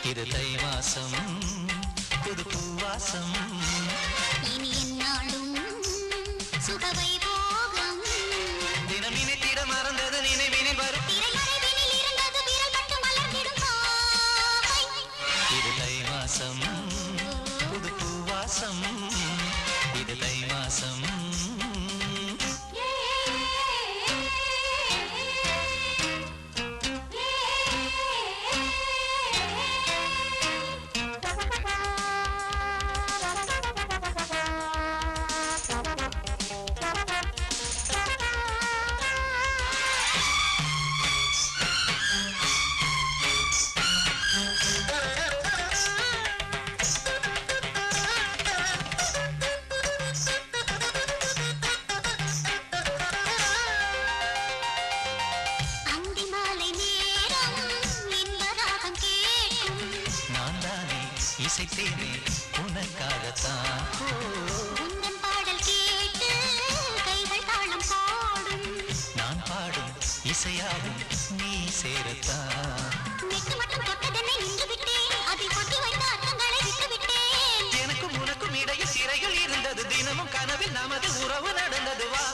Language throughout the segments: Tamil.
இது தை மாசம் புது பூவாசம் இனி என்னாலும் சுகவைபோகம் தினம் இனித்திட மறந்தது நினைவினில் வரும் திரைமறைவினில் இருந்தது விரல் பட்டு மலர்ந்திடும் பாவை. இது தை மாசம் புது பூவாசம் இது தை மாசம் அந்தி மாலை நேரம் இன்பராகம் கேட்கும் நான் தானே இசைத்தேனே உனக்காகத்தான் உந்தன் பாடல் கேட்டு கைகள் தாளம் போடும் நான் பாடும் இசையாகும் நீ சேரத்தான் நெட்டு மட்டும் தொட்டதென்னை நின்று விட்டேன் அதில் கொட்டி வைத்த அர்த்தங்களை விட்டு விட்டேன் எனக்கும் உனக்கும் இடையில் சிறைகள் இருந்தது தினமும் கனவில் நமது உறவு நடந்தது வா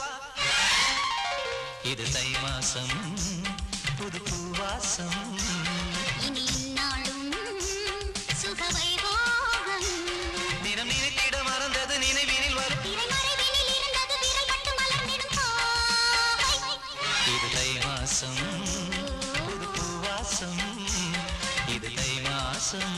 இது தை மாசம் புது பூவாசம் இனி இந்நாளும் சுகவைபோகம் தினம் நினைத்திட மறந்தது நினைவினில் வரும் திரைமறைவினில் இருந்தது விரல் பட்டு மலர்ந்திடும் பாவை. இது தை மாசம் புது பூவாசம் இது தை மாசம்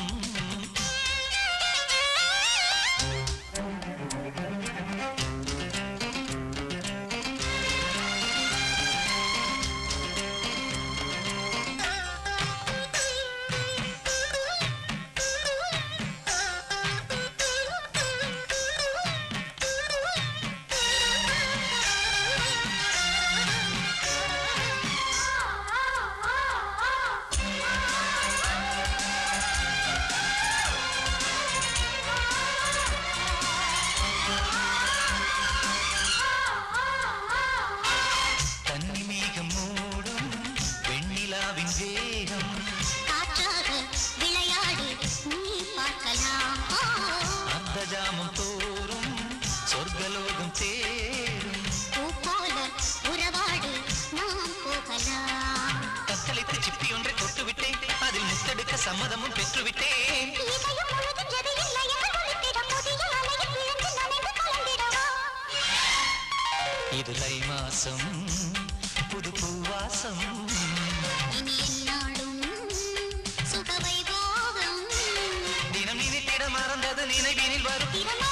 கன்னி மேகம் மூடும் வெண்ணிலாவின் வேகம் காற்றாக விளையாடு நீ பார்க்கலாம் ஓ, அந்த ஜாமம் தோறும் சொர்க்கலோகம் தேரும் பூ போல உறவாடு நாம் போகலாம் தத்தளித்து சிப்பி ஒன்றை தொட்டு விட்டேன் அதில் முத்தெடுக்க சம்மதமும் பெற்றுவிட்டேன் இதயம் முழுதும் எதையும் லயங்கள் ஒலித்திட புதிய அலையில் விழுந்து நனைந்து கலந்திடவா இது தை மாசம் புது பூவாசம் இனி என்னாலும் சுகவைபோகம் தினம் நினைத்திட மறந்தது நினைவினில் வரும் திறமை